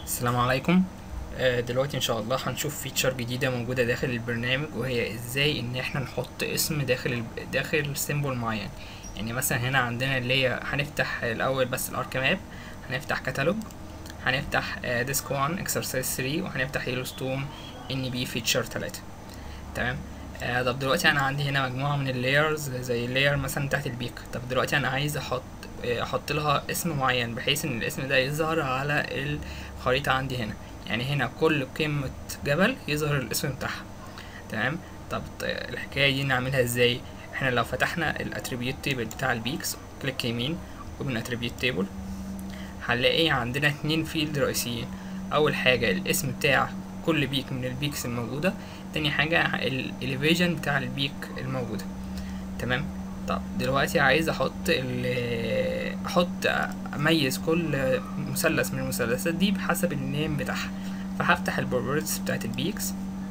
السلام عليكم آه، دلوقتي ان شاء الله هنشوف فيتشر جديدة موجودة داخل البرنامج وهي ازاي ان احنا نحط اسم داخل الب... داخل سيمبل معين يعني مثلا هنا عندنا اللي هي هنفتح الاول بس الارك ماب هنفتح كتالوج هنفتح ديسك 1 اكسرسايز 3 وهنفتح يلوستون ان بي فيتشر 3 تمام آه، طب دلوقتي انا عندي هنا مجموعة من اللايرز زي اللاير مثلا تحت البيك طب دلوقتي انا عايز احط آه، احط لها اسم معين بحيث ان الاسم ده يظهر على الخريطة عندي هنا يعني هنا كل قمة جبل يظهر الاسم بتاعها تمام طب ط- الحكاية دي نعملها ازاي احنا لو فتحنا الاتريبيوت تيبل بتاع البيكس كليك يمين ومن اتريبيوت تيبل هنلاقي عندنا اتنين فيلد رئيسيين اول حاجة الاسم بتاع كل بيك من البيكس الموجودة تاني حاجة الاليفيجن بتاع البيك الموجودة تمام طب دلوقتي عايز احط ال احط اميز كل مثلث من المثلثات دي بحسب النيم بتاعها فهفتح البروبرتيز بتاعت البيكس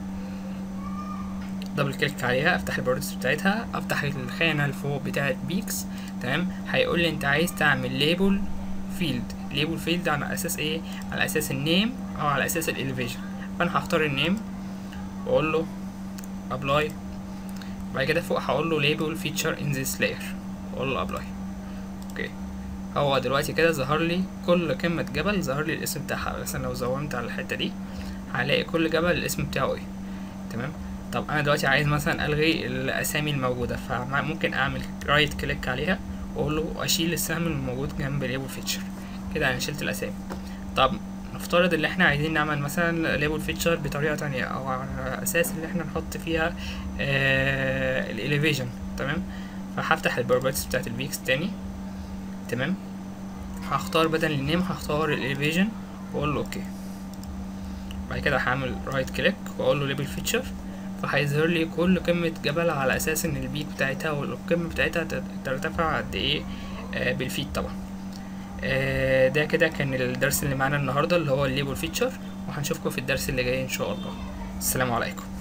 دبل كليك عليها افتح البروبرتيز بتاعتها افتح الخانه اللي فوق بتاعت بيكس تمام هيقول لي انت عايز تعمل ليبل فيلد ليبل فيلد على اساس ايه على اساس النيم او على اساس الاليفيشن فانا هختار النيم واقول له ابلاي بعد كده فوق هقول له label feature in this layer واقول له apply اوكي هو دلوقتي كده ظهر لي كل قمة جبل ظهر لي الاسم بتاعها مثلا لو زومت على الحتة دي هلاقي كل جبل الاسم بتاعه ايه تمام طب انا دلوقتي عايز مثلا الغي الاسامي الموجودة فممكن اعمل رايت كليك عليها واقول له اشيل السهم الموجود جنب label feature كده انا شلت الاسامي طب نفترض ان احنا عايزين نعمل مثلا ليبل فيتشر بطريقه تانية او على اساس ان احنا نحط فيها آه الاليفيجن تمام فهفتح البروبرتيز بتاعت البيكس تاني تمام هختار بدل النيم هختار الاليفيجن واقول له اوكي بعد كده هعمل رايت كليك واقول له ليبل فيتشر فهيظهر لي كل قمة جبل على اساس ان البيك بتاعتها والقمة بتاعتها تت- ترتفع قد ايه آه بالفيت طبعا آه، ده كده كان الدرس اللي معانا النهارده اللي هو الليبل فيتشر وهنشوفكم في الدرس اللي جاي ان شاء الله السلام عليكم